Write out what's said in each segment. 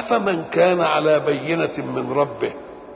أفمن كان على بينة من ربه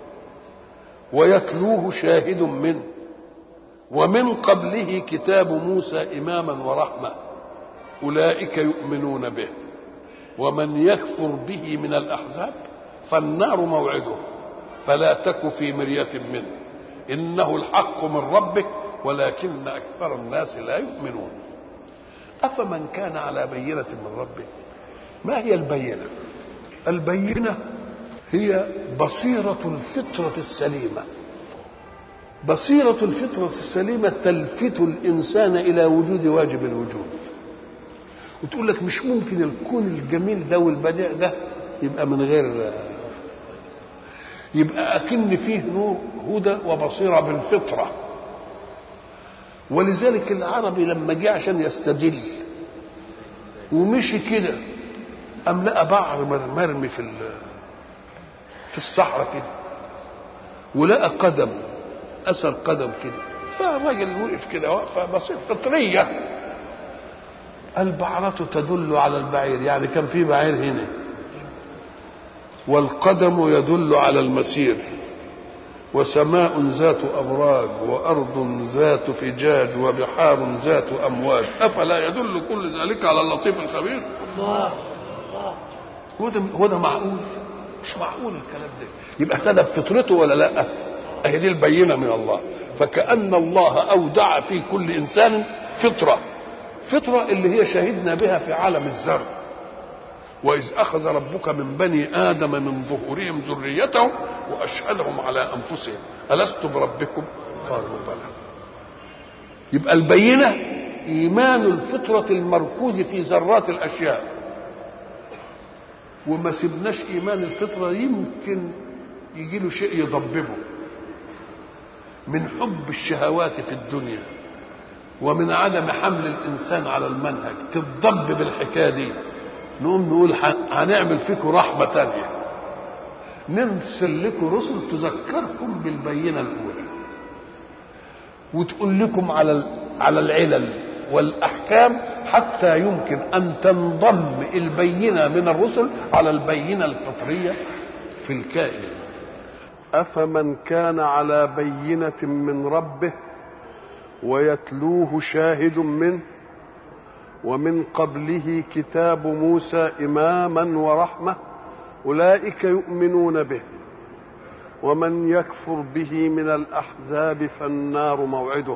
ويتلوه شاهد منه ومن قبله كتاب موسى إماما ورحمة أولئك يؤمنون به ومن يكفر به من الأحزاب فالنار موعده فلا تك في مرية منه إنه الحق من ربك ولكن أكثر الناس لا يؤمنون أفمن كان على بينة من ربه ما هي البينة البينة هي بصيرة الفطرة السليمة بصيرة الفطرة السليمة تلفت الإنسان إلى وجود واجب الوجود وتقول لك مش ممكن الكون الجميل ده والبديع ده يبقى من غير يبقى أكن فيه نور هدى وبصيرة بالفطرة ولذلك العربي لما جه عشان يستدل ومشي كده قام لقى بعر مرمي في في الصحراء كده ولقى قدم اثر قدم كده فالراجل وقف كده وقفه بسيط فطريه البعرة تدل على البعير يعني كان في بعير هنا والقدم يدل على المسير وسماء ذات أبراج وأرض ذات فجاج وبحار ذات أمواج أفلا يدل كل ذلك على اللطيف الخبير الله الله هو ده هو ده معقول مش معقول الكلام ده يبقى اهتدى بفطرته ولا لا اهي دي البينه من الله فكأن الله أودع في كل إنسان فطرة فطرة اللي هي شهدنا بها في عالم الذر وإذ أخذ ربك من بني آدم من ظهورهم ذريتهم وأشهدهم على أنفسهم ألست بربكم قالوا بلى يبقى البينة إيمان الفطرة المركوز في ذرات الأشياء وما سبناش إيمان الفطرة يمكن يجي له شيء يضببه من حب الشهوات في الدنيا ومن عدم حمل الإنسان على المنهج تتضبب الحكاية دي نقوم نقول هنعمل فيكم رحمة تانية نرسل لكم رسل تذكركم بالبينة الأولى وتقول لكم على على العلل والأحكام حتى يمكن أن تنضم البينة من الرسل على البينة الفطرية في الكائن أفمن كان على بينة من ربه ويتلوه شاهد منه ومن قبله كتاب موسى إماما ورحمة أولئك يؤمنون به ومن يكفر به من الأحزاب فالنار موعده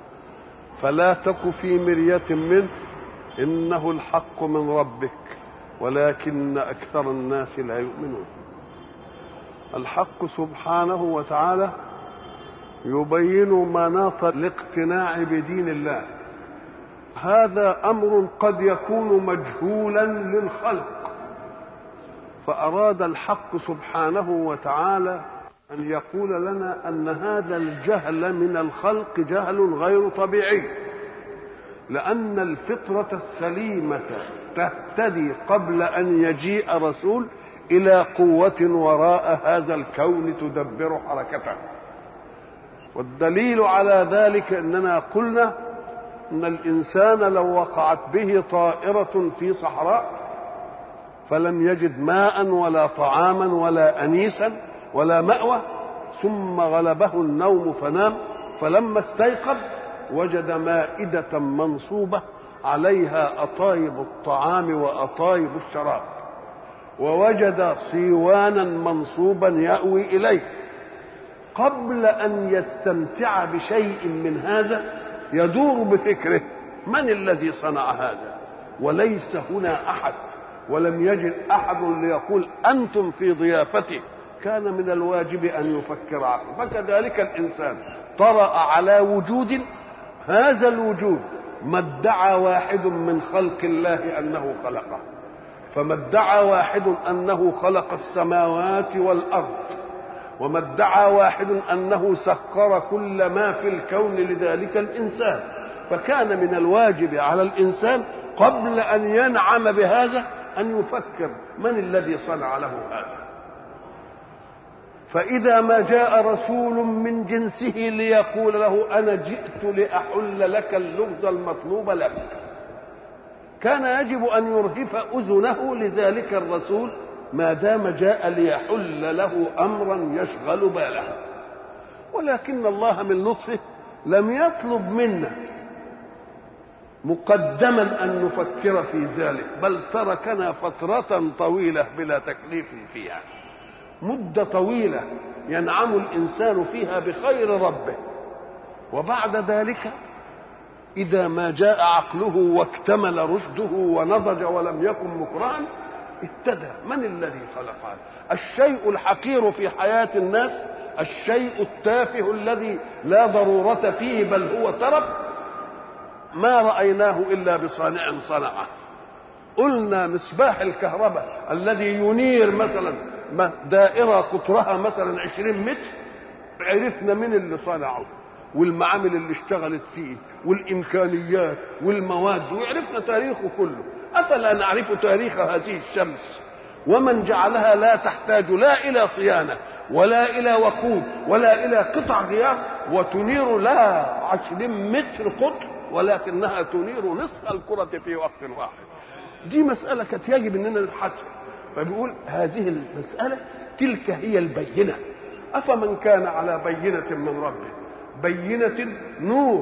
فلا تك في مرية منه إنه الحق من ربك ولكن أكثر الناس لا يؤمنون الحق سبحانه وتعالى يبين مناط الاقتناع بدين الله هذا امر قد يكون مجهولا للخلق فاراد الحق سبحانه وتعالى ان يقول لنا ان هذا الجهل من الخلق جهل غير طبيعي لان الفطره السليمه تهتدي قبل ان يجيء رسول الى قوه وراء هذا الكون تدبر حركته والدليل على ذلك اننا قلنا ان الانسان لو وقعت به طائره في صحراء فلم يجد ماء ولا طعاما ولا انيسا ولا ماوى ثم غلبه النوم فنام فلما استيقظ وجد مائده منصوبه عليها اطايب الطعام واطايب الشراب ووجد صيوانا منصوبا ياوي اليه قبل ان يستمتع بشيء من هذا يدور بفكره من الذي صنع هذا وليس هنا احد ولم يجد احد ليقول انتم في ضيافتي كان من الواجب ان يفكر عقله فكذلك الانسان طرا على وجود هذا الوجود ما ادعى واحد من خلق الله انه خلقه فما ادعى واحد انه خلق السماوات والارض وما ادعى واحد انه سخر كل ما في الكون لذلك الانسان فكان من الواجب على الانسان قبل ان ينعم بهذا ان يفكر من الذي صنع له هذا فاذا ما جاء رسول من جنسه ليقول له انا جئت لاحل لك اللغز المطلوب لك كان يجب ان يرهف اذنه لذلك الرسول ما دام جاء ليحل له امرا يشغل باله ولكن الله من لطفه لم يطلب منا مقدما ان نفكر في ذلك بل تركنا فتره طويله بلا تكليف فيها مده طويله ينعم الانسان فيها بخير ربه وبعد ذلك اذا ما جاء عقله واكتمل رشده ونضج ولم يكن مكرها ابتدى من الذي خلق هذا الشيء الحقير في حياه الناس الشيء التافه الذي لا ضروره فيه بل هو ترف ما رايناه الا بصانع صنعه قلنا مصباح الكهرباء الذي ينير مثلا دائره قطرها مثلا عشرين متر عرفنا من اللي صنعه والمعامل اللي اشتغلت فيه والامكانيات والمواد وعرفنا تاريخه كله افلا نعرف تاريخ هذه الشمس ومن جعلها لا تحتاج لا الى صيانه ولا الى وقود ولا الى قطع غيار وتنير لا عشرين متر قطر ولكنها تنير نصف الكرة في وقت واحد دي مسألة كانت يجب أننا نبحثها فبيقول هذه المسألة تلك هي البينة أفمن كان على بينة من ربه بينة نور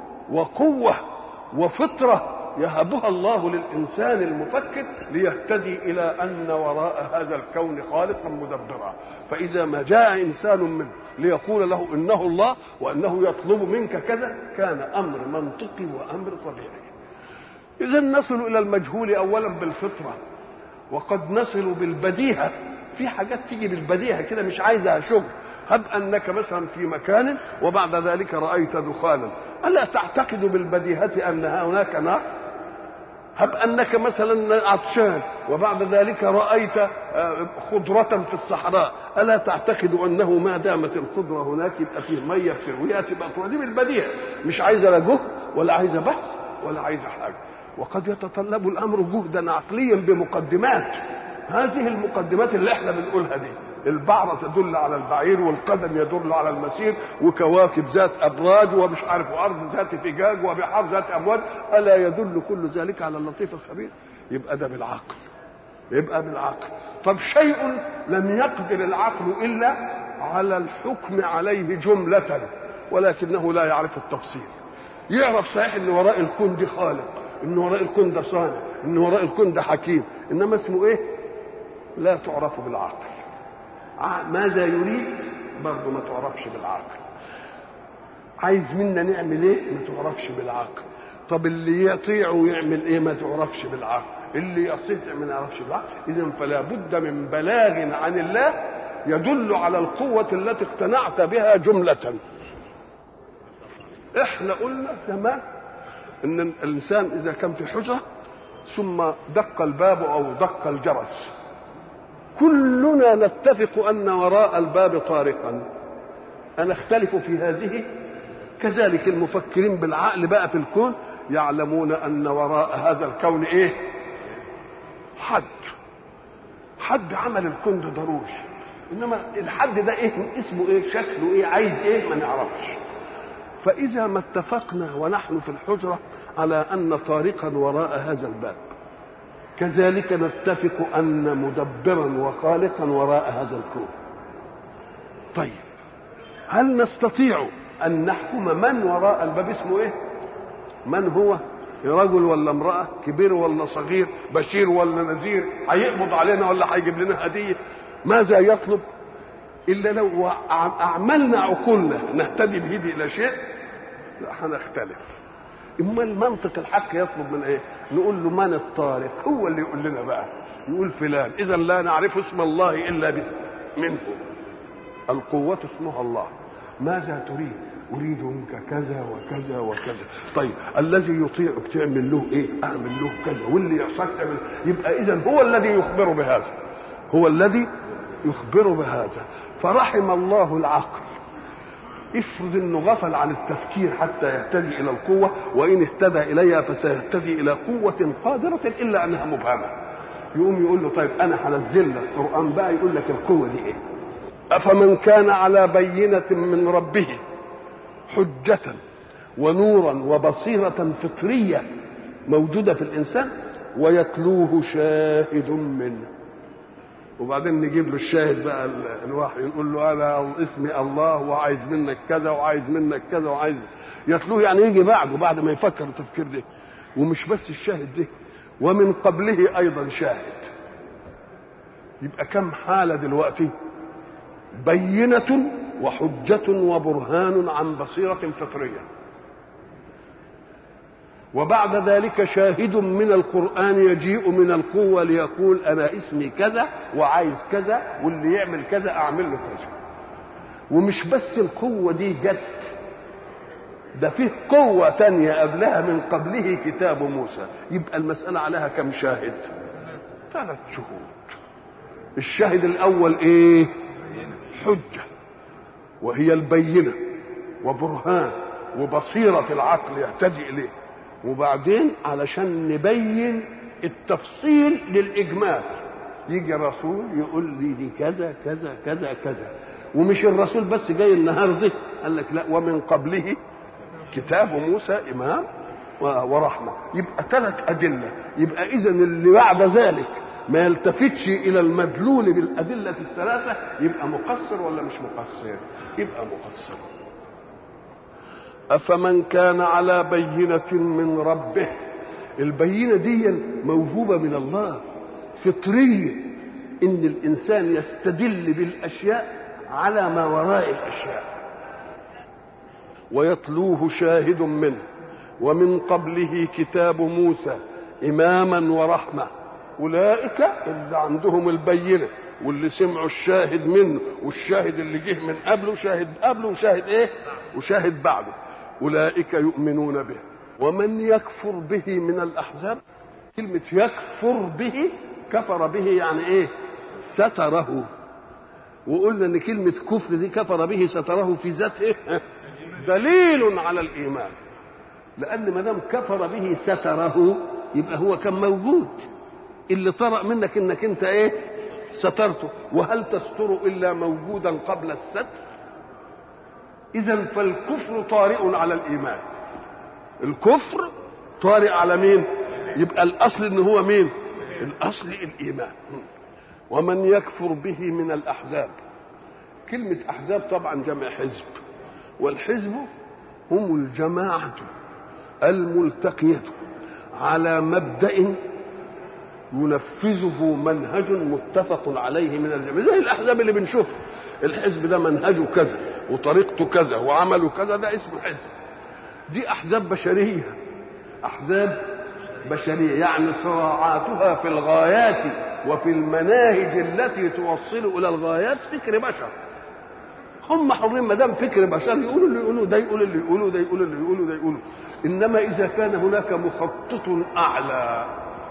وقوة وفطرة يهبها الله للإنسان المفكر ليهتدي إلى أن وراء هذا الكون خالقا مدبرا فإذا ما جاء إنسان منه ليقول له إنه الله وأنه يطلب منك كذا كان أمر منطقي وأمر طبيعي إذا نصل إلى المجهول أولا بالفطرة وقد نصل بالبديهة في حاجات تيجي بالبديهة كده مش عايزها شغل هب أنك مثلا في مكان وبعد ذلك رأيت دخانا ألا تعتقد بالبديهة أن هناك نار هب أنك مثلا عطشان وبعد ذلك رأيت خضرة في الصحراء ألا تعتقد أنه ما دامت الخضرة هناك يبقى فيه مية بترويها تبقى تروى دي بالبديهة مش عايزة لا جهد ولا عايزة بحث ولا عايزة حاجة وقد يتطلب الأمر جهدا عقليا بمقدمات هذه المقدمات اللي احنا بنقولها دي البعرة تدل على البعير والقدم يدل على المسير وكواكب ذات أبراج ومش عارف وأرض ذات فجاج وبحار ذات أمواج ألا يدل كل ذلك على اللطيف الخبير يبقى ده بالعقل يبقى بالعقل طب شيء لم يقدر العقل إلا على الحكم عليه جملة ولكنه لا يعرف التفصيل يعرف صحيح ان وراء الكون دي خالق ان وراء الكون ده صانع ان وراء الكون ده حكيم انما اسمه ايه لا تعرف بالعقل ماذا يريد برضه ما تعرفش بالعقل عايز منا نعمل ايه ما تعرفش بالعقل طب اللي يطيع ويعمل ايه ما تعرفش بالعقل اللي يصيح ما يعرفش بالعقل اذا فلا بد من بلاغ عن الله يدل على القوة التي اقتنعت بها جملة احنا قلنا زمان ان الانسان اذا كان في حجرة ثم دق الباب او دق الجرس كلنا نتفق ان وراء الباب طارقا انا اختلف في هذه كذلك المفكرين بالعقل بقى في الكون يعلمون ان وراء هذا الكون ايه حد حد عمل الكون ده ضروري انما الحد ده ايه اسمه ايه شكله ايه عايز ايه ما نعرفش فاذا ما اتفقنا ونحن في الحجره على ان طارقا وراء هذا الباب كذلك نتفق ان مدبرا وخالقا وراء هذا الكون طيب هل نستطيع ان نحكم من وراء الباب اسمه ايه من هو رجل ولا امرأة كبير ولا صغير بشير ولا نذير هيقبض علينا ولا هيجيب لنا هدية ماذا يطلب إلا لو أعملنا عقولنا نهتدي به إلى شيء لا هنختلف اما المنطق الحق يطلب من ايه نقول له من الطارق هو اللي يقول لنا بقى يقول فلان اذا لا نعرف اسم الله الا باسم منه القوة اسمها الله ماذا تريد اريد منك كذا وكذا وكذا طيب الذي يطيعك تعمل له ايه اعمل له كذا واللي يعصاك تعمل يبقى اذا هو الذي يخبر بهذا هو الذي يخبر بهذا فرحم الله العقل افرض انه غفل عن التفكير حتى يهتدي الى القوه وان اهتدى اليها فسيهتدي الى قوه قادره الا انها مبهمه يقوم يقول له طيب انا هنزل لك القران بقى يقول لك القوه دي ايه افمن كان على بينه من ربه حجه ونورا وبصيره فطريه موجوده في الانسان ويتلوه شاهد منه وبعدين نجيب له الشاهد بقى الوحي نقول له انا اسمي الله وعايز منك كذا وعايز منك كذا وعايز يتلوه يعني يجي بعده بعد ما يفكر التفكير ده ومش بس الشاهد ده ومن قبله ايضا شاهد يبقى كم حاله دلوقتي بينه وحجه وبرهان عن بصيره فطريه وبعد ذلك شاهد من القرآن يجيء من القوة ليقول أنا اسمي كذا وعايز كذا واللي يعمل كذا أعمل له كذا ومش بس القوة دي جت ده فيه قوة تانية قبلها من قبله كتاب موسى يبقى المسألة عليها كم شاهد ثلاث شهود الشاهد الأول إيه حجة وهي البينة وبرهان وبصيرة العقل يهتدي إليه وبعدين علشان نبين التفصيل للإجمال يجي رسول يقول لي دي كذا كذا كذا كذا ومش الرسول بس جاي النهارده قال لك لا ومن قبله كتاب موسى إمام ورحمة يبقى ثلاث أدلة يبقى إذا اللي بعد ذلك ما يلتفتش إلى المدلول بالأدلة الثلاثة يبقى مقصر ولا مش مقصر يبقى مقصر أفمن كان على بينة من ربه البينة دي موهوبة من الله فطرية إن الإنسان يستدل بالأشياء على ما وراء الأشياء ويتلوه شاهد منه ومن قبله كتاب موسى إماما ورحمة أولئك اللي عندهم البينة واللي سمعوا الشاهد منه والشاهد اللي جه من قبله شاهد قبله وشاهد ايه وشاهد بعده أولئك يؤمنون به ومن يكفر به من الأحزاب كلمة يكفر به كفر به يعني إيه ستره وقلنا ان كلمة كفر دي كفر به ستره في ذاته دليل على الإيمان لأن ما دام كفر به ستره يبقى هو كان موجود اللي طرأ منك انك انت ايه سترته وهل تستر الا موجودا قبل الستر اذا فالكفر طارئ على الايمان الكفر طارئ على مين يبقى الاصل ان هو مين الاصل الايمان ومن يكفر به من الاحزاب كلمه احزاب طبعا جمع حزب والحزب هم الجماعه الملتقيه على مبدا ينفذه منهج متفق عليه من الجميع زي الاحزاب اللي بنشوفها الحزب ده منهجه كذا وطريقته كذا وعمله كذا ده اسمه حزب دي احزاب بشريه احزاب بشريه يعني صراعاتها في الغايات وفي المناهج التي توصل الى الغايات فكر بشر هم حرين ما دام فكر بشر يقولوا اللي يقولوا ده يقول اللي يقولوا ده يقول اللي يقولوا ده يقولوا انما اذا كان هناك مخطط اعلى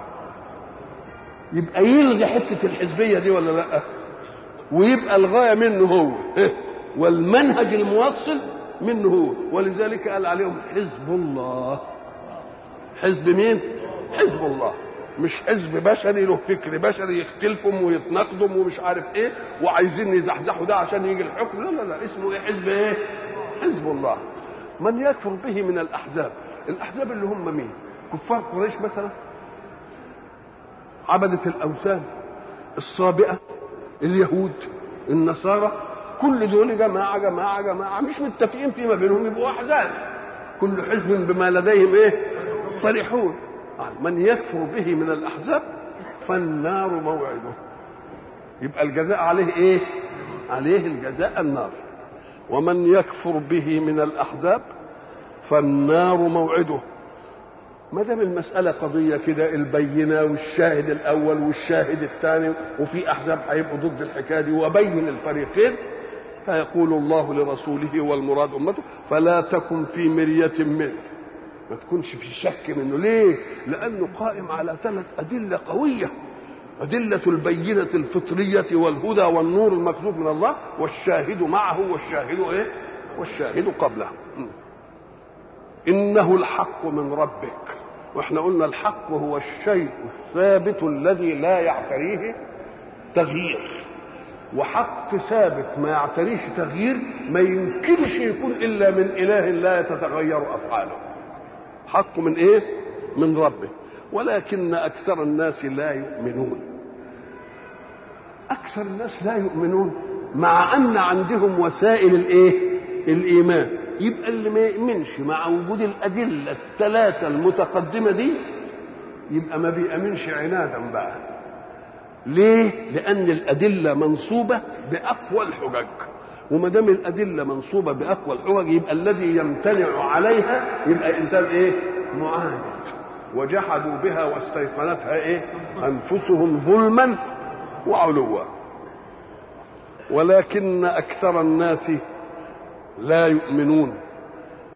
يبقى يلغي حته الحزبيه دي ولا لا ويبقى الغايه منه هو والمنهج الموصل منه هو ولذلك قال عليهم حزب الله حزب مين حزب الله مش حزب بشري له فكر بشري يختلفهم ويتناقضهم ومش عارف ايه وعايزين يزحزحوا ده عشان يجي الحكم لا لا لا اسمه ايه حزب ايه حزب الله من يكفر به من الاحزاب الاحزاب اللي هم مين كفار قريش مثلا عبدة الأوثان الصابئة اليهود النصارى كل دول جماعة جماعة جماعة مش متفقين فيما بينهم يبقوا أحزاب كل حزب بما لديهم إيه فرحون من يكفر به من الأحزاب فالنار موعده يبقى الجزاء عليه إيه عليه الجزاء النار ومن يكفر به من الأحزاب فالنار موعده ما دام المسألة قضية كده البينة والشاهد الأول والشاهد الثاني وفي أحزاب هيبقوا ضد الحكاية دي وبين الفريقين فيقول الله لرسوله والمراد أمته فلا تكن في مرية منه ما تكونش في شك منه ليه؟ لأنه قائم على ثلاث أدلة قوية أدلة البينة الفطرية والهدى والنور المكتوب من الله والشاهد معه والشاهد إيه؟ والشاهد قبله إنه الحق من ربك واحنا قلنا الحق هو الشيء الثابت الذي لا يعتريه تغيير وحق ثابت ما يعتريش تغيير ما يمكنش يكون الا من اله لا تتغير افعاله حق من ايه من ربه ولكن اكثر الناس لا يؤمنون اكثر الناس لا يؤمنون مع ان عندهم وسائل الايه الايمان يبقى اللي ما يؤمنش مع وجود الادله الثلاثه المتقدمه دي يبقى ما بيأمنش عنادا بقى ليه لان الادله منصوبه باقوى الحجج وما دام الادله منصوبه باقوى الحجج يبقى الذي يمتنع عليها يبقى انسان ايه معاند وجحدوا بها واستيقنتها ايه انفسهم ظلما وعلوا ولكن اكثر الناس لا يؤمنون